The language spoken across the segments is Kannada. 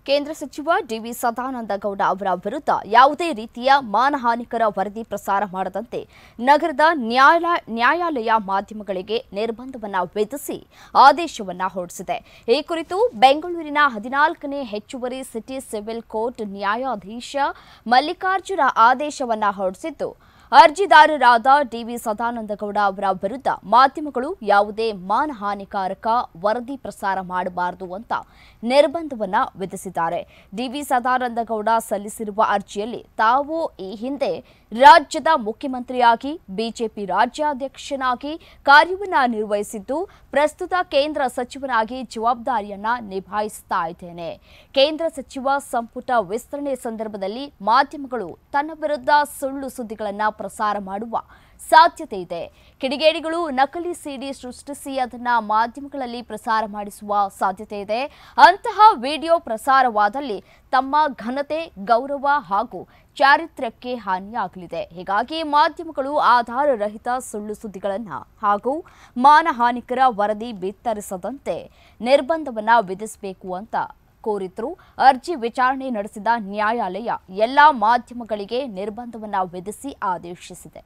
ಕೇಂದ್ರ ಸಚಿವ ಡಿವಿ ಸದಾನಂದ ಗೌಡ ಅವರ ವಿರುದ್ಧ ಯಾವುದೇ ರೀತಿಯ ಮಾನಹಾನಿಕರ ವರದಿ ಪ್ರಸಾರ ಮಾಡದಂತೆ ನಗರದ ನ್ಯಾಯಾಲ ನ್ಯಾಯಾಲಯ ಮಾಧ್ಯಮಗಳಿಗೆ ನಿರ್ಬಂಧವನ್ನ ವಿಧಿಸಿ ಆದೇಶವನ್ನ ಹೊರಡಿಸಿದೆ ಈ ಕುರಿತು ಬೆಂಗಳೂರಿನ ಹದಿನಾಲ್ಕನೇ ಹೆಚ್ಚುವರಿ ಸಿಟಿ ಸಿವಿಲ್ ಕೋರ್ಟ್ ನ್ಯಾಯಾಧೀಶ ಮಲ್ಲಿಕಾರ್ಜುನ ಆದೇಶವನ್ನ ಹೊರಡಿಸಿದ್ದು ಅರ್ಜಿದಾರರಾದ ಡಿವಿ ಸದಾನಂದಗೌಡ ಅವರ ವಿರುದ್ಧ ಮಾಧ್ಯಮಗಳು ಯಾವುದೇ ಮಾನಹಾನಿಕಾರಕ ವರದಿ ಪ್ರಸಾರ ಮಾಡಬಾರದು ಅಂತ ನಿರ್ಬಂಧವನ್ನ ವಿಧಿಸಿದ್ದಾರೆ ಡಿವಿ ಸದಾನಂದಗೌಡ ಸಲ್ಲಿಸಿರುವ ಅರ್ಜಿಯಲ್ಲಿ ತಾವು ಈ ಹಿಂದೆ ರಾಜ್ಯದ ಮುಖ್ಯಮಂತ್ರಿಯಾಗಿ ಬಿಜೆಪಿ ರಾಜ್ಯಾಧ್ಯಕ್ಷನಾಗಿ ಕಾರ್ಯವನ್ನ ನಿರ್ವಹಿಸಿದ್ದು ಪ್ರಸ್ತುತ ಕೇಂದ್ರ ಸಚಿವನಾಗಿ ಜವಾಬ್ದಾರಿಯನ್ನ ನಿಭಾಯಿಸ್ತಾ ಇದ್ದೇನೆ ಕೇಂದ್ರ ಸಚಿವ ಸಂಪುಟ ವಿಸ್ತರಣೆ ಸಂದರ್ಭದಲ್ಲಿ ಮಾಧ್ಯಮಗಳು ತನ್ನ ವಿರುದ್ಧ ಸುಳ್ಳು ಸುದ್ದಿಗಳನ್ನ ಪ್ರಸಾರ ಮಾಡುವ ಸಾಧ್ಯತೆ ಇದೆ ಕಿಡಿಗೇಡಿಗಳು ನಕಲಿ ಸಿಡಿ ಸೃಷ್ಟಿಸಿ ಅದನ್ನ ಮಾಧ್ಯಮಗಳಲ್ಲಿ ಪ್ರಸಾರ ಮಾಡಿಸುವ ಸಾಧ್ಯತೆ ಇದೆ ಅಂತಹ ವಿಡಿಯೋ ಪ್ರಸಾರವಾದಲ್ಲಿ ತಮ್ಮ ಘನತೆ ಗೌರವ ಹಾಗೂ ಚಾರಿತ್ರ್ಯಕ್ಕೆ ಹಾನಿಯಾಗಲಿದೆ ಹೀಗಾಗಿ ಮಾಧ್ಯಮಗಳು ಆಧಾರರಹಿತ ಸುಳ್ಳು ಸುದ್ದಿಗಳನ್ನು ಹಾಗೂ ಮಾನಹಾನಿಕರ ವರದಿ ಬಿತ್ತರಿಸದಂತೆ ನಿರ್ಬಂಧವನ್ನ ವಿಧಿಸಬೇಕು ಅಂತ ಕೋರಿದ್ರು ಅರ್ಜಿ ವಿಚಾರಣೆ ನಡೆಸಿದ ನ್ಯಾಯಾಲಯ ಎಲ್ಲಾ ಮಾಧ್ಯಮಗಳಿಗೆ ನಿರ್ಬಂಧವನ್ನ ವಿಧಿಸಿ ಆದೇಶಿಸಿದೆ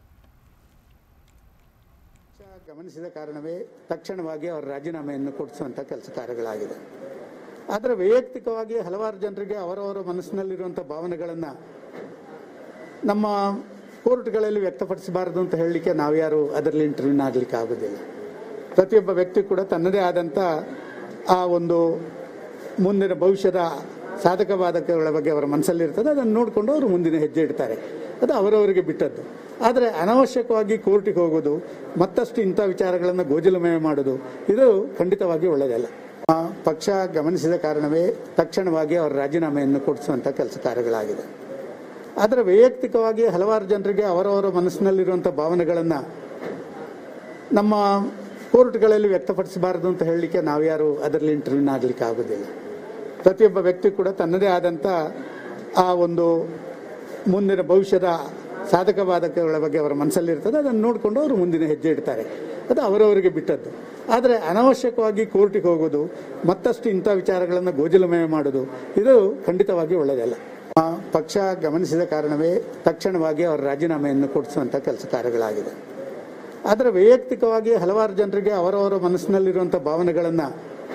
ಪಕ್ಷ ಗಮನಿಸಿದ ಕಾರಣವೇ ತಕ್ಷಣವಾಗಿ ಅವರ ರಾಜೀನಾಮೆಯನ್ನು ಕೊಡಿಸುವಂಥ ಕೆಲಸ ಕಾರ್ಯಗಳಾಗಿದೆ ಆದರೆ ವೈಯಕ್ತಿಕವಾಗಿ ಹಲವಾರು ಜನರಿಗೆ ಅವರವರ ಮನಸ್ಸಿನಲ್ಲಿರುವಂಥ ಭಾವನೆಗಳನ್ನು ನಮ್ಮ ಕೋರ್ಟ್ಗಳಲ್ಲಿ ವ್ಯಕ್ತಪಡಿಸಬಾರದು ಅಂತ ಹೇಳಲಿಕ್ಕೆ ನಾವ್ಯಾರು ಅದರಲ್ಲಿ ಇಂಟರ್ವ್ಯೂನ್ ಆಗಲಿಕ್ಕೆ ಆಗೋದಿಲ್ಲ ಪ್ರತಿಯೊಬ್ಬ ವ್ಯಕ್ತಿ ಕೂಡ ತನ್ನದೇ ಆದಂಥ ಆ ಒಂದು ಮುಂದಿನ ಭವಿಷ್ಯದ ಸಾಧಕ ಬಾಧಕಗಳ ಬಗ್ಗೆ ಅವರ ಮನಸ್ಸಲ್ಲಿರ್ತದೆ ಅದನ್ನು ನೋಡಿಕೊಂಡು ಅವರು ಮುಂದಿನ ಹೆಜ್ಜೆ ಇಡ್ತಾರೆ ಅದು ಅವರವರಿಗೆ ಬಿಟ್ಟದ್ದು ಆದರೆ ಅನಾವಶ್ಯಕವಾಗಿ ಕೋರ್ಟಿಗೆ ಹೋಗೋದು ಮತ್ತಷ್ಟು ಇಂಥ ವಿಚಾರಗಳನ್ನು ಗೋಜಲಮಯ ಮಾಡೋದು ಇದು ಖಂಡಿತವಾಗಿ ಒಳ್ಳೆಯದಲ್ಲ ಆ, ಪಕ್ಷ ಗಮನಿಸಿದ ಕಾರಣವೇ ತಕ್ಷಣವಾಗಿ ಅವರ ರಾಜೀನಾಮೆಯನ್ನು ಕೊಡಿಸುವಂಥ ಕೆಲಸ ಕಾರ್ಯಗಳಾಗಿದೆ ಆದರೆ ವೈಯಕ್ತಿಕವಾಗಿ ಹಲವಾರು ಜನರಿಗೆ ಅವರವರ ಮನಸ್ಸಿನಲ್ಲಿರುವಂಥ ಭಾವನೆಗಳನ್ನು ನಮ್ಮ ಕೋರ್ಟ್ಗಳಲ್ಲಿ ವ್ಯಕ್ತಪಡಿಸಬಾರದು ಅಂತ ಹೇಳಲಿಕ್ಕೆ ನಾವ್ಯಾರು ಅದರಲ್ಲಿ ಇಂಟರ್ವ್ಯೂನ್ ಆಗಲಿಕ್ಕೆ ಆಗೋದಿಲ್ಲ ಪ್ರತಿಯೊಬ್ಬ ವ್ಯಕ್ತಿ ಕೂಡ ತನ್ನದೇ ಆದಂಥ ಆ ಒಂದು ಮುಂದಿನ ಭವಿಷ್ಯದ ಸಾಧಕ ಬಾಧಕಗಳ ಬಗ್ಗೆ ಅವರ ಮನಸ್ಸಲ್ಲಿರ್ತದೆ ಅದನ್ನು ನೋಡಿಕೊಂಡು ಅವರು ಮುಂದಿನ ಹೆಜ್ಜೆ ಇಡ್ತಾರೆ ಅದು ಅವರವರಿಗೆ ಬಿಟ್ಟದ್ದು ಆದರೆ ಅನಾವಶ್ಯಕವಾಗಿ ಕೋರ್ಟಿಗೆ ಹೋಗೋದು ಮತ್ತಷ್ಟು ಇಂಥ ವಿಚಾರಗಳನ್ನು ಗೋಜಲಮಯ ಮಾಡೋದು ಇದು ಖಂಡಿತವಾಗಿ ಒಳ್ಳೆಯದಲ್ಲ ಆ, ಪಕ್ಷ ಗಮನಿಸಿದ ಕಾರಣವೇ ತಕ್ಷಣವಾಗಿ ಅವರ ರಾಜೀನಾಮೆಯನ್ನು ಕೊಡಿಸುವಂಥ ಕೆಲಸ ಕಾರ್ಯಗಳಾಗಿದೆ ಆದರೆ ವೈಯಕ್ತಿಕವಾಗಿ ಹಲವಾರು ಜನರಿಗೆ ಅವರವರ ಮನಸ್ಸಿನಲ್ಲಿರುವಂಥ ಭಾವನೆಗಳನ್ನು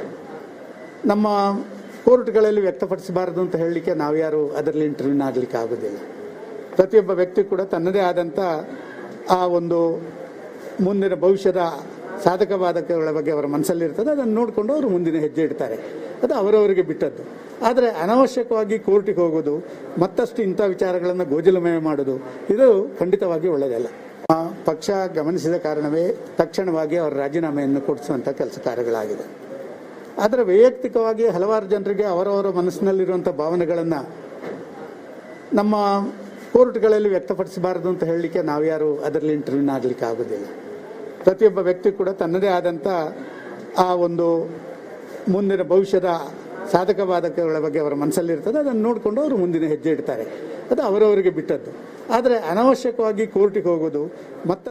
ನಮ್ಮ ಕೋರ್ಟ್ಗಳಲ್ಲಿ ವ್ಯಕ್ತಪಡಿಸಬಾರದು ಅಂತ ಹೇಳಲಿಕ್ಕೆ ನಾವ್ಯಾರು ಅದರಲ್ಲಿ ಇಂಟರ್ವ್ಯೂನ್ ಆಗಲಿಕ್ಕೆ ಆಗೋದಿಲ್ಲ ಪ್ರತಿಯೊಬ್ಬ ವ್ಯಕ್ತಿ ಕೂಡ ತನ್ನದೇ ಆದಂಥ ಆ ಒಂದು ಮುಂದಿನ ಭವಿಷ್ಯದ ಸಾಧಕ ಬಾಧಕಗಳ ಬಗ್ಗೆ ಅವರ ಮನಸ್ಸಲ್ಲಿರ್ತದೆ ಅದನ್ನು ನೋಡಿಕೊಂಡು ಅವರು ಮುಂದಿನ ಹೆಜ್ಜೆ ಇಡ್ತಾರೆ ಅದು ಅವರವರಿಗೆ ಬಿಟ್ಟದ್ದು ಆದರೆ ಅನಾವಶ್ಯಕವಾಗಿ ಕೋರ್ಟಿಗೆ ಹೋಗೋದು ಮತ್ತಷ್ಟು ಇಂಥ ವಿಚಾರಗಳನ್ನು ಗೋಜಲಮಯ ಮಾಡೋದು ಇದು ಖಂಡಿತವಾಗಿ ಒಳ್ಳೆಯದಲ್ಲ ಆ, ಪಕ್ಷ ಗಮನಿಸಿದ ಕಾರಣವೇ ತಕ್ಷಣವಾಗಿ ಅವರ ರಾಜೀನಾಮೆಯನ್ನು ಕೊಡಿಸುವಂಥ ಕೆಲಸ ಕಾರ್ಯಗಳಾಗಿದೆ ಆದರೆ ವೈಯಕ್ತಿಕವಾಗಿ ಹಲವಾರು ಜನರಿಗೆ ಅವರವರ ಮನಸ್ಸಿನಲ್ಲಿರುವಂಥ ಭಾವನೆಗಳನ್ನು ನಮ್ಮ ಕೋರ್ಟ್ಗಳಲ್ಲಿ ವ್ಯಕ್ತಪಡಿಸಬಾರದು ಅಂತ ಹೇಳಲಿಕ್ಕೆ ನಾವ್ಯಾರು ಅದರಲ್ಲಿ ಇಂಟರ್ವ್ಯೂನ್ ಆಗಲಿಕ್ಕೆ ಆಗೋದಿಲ್ಲ ಪ್ರತಿಯೊಬ್ಬ ವ್ಯಕ್ತಿ ಕೂಡ ತನ್ನದೇ ಆದಂಥ ಆ ಒಂದು ಮುಂದಿನ ಭವಿಷ್ಯದ ಸಾಧಕ ಬಾಧಕಗಳ ಬಗ್ಗೆ ಅವರ ಮನಸ್ಸಲ್ಲಿರ್ತದೆ ಅದನ್ನು ನೋಡಿಕೊಂಡು ಅವರು ಮುಂದಿನ ಹೆಜ್ಜೆ ಇಡ್ತಾರೆ ಅದು ಅವರವರಿಗೆ ಬಿಟ್ಟದ್ದು ಆದರೆ ಅನಾವಶ್ಯಕವಾಗಿ ಕೋರ್ಟಿಗೆ ಹೋಗೋದು ಮತ್ತೆ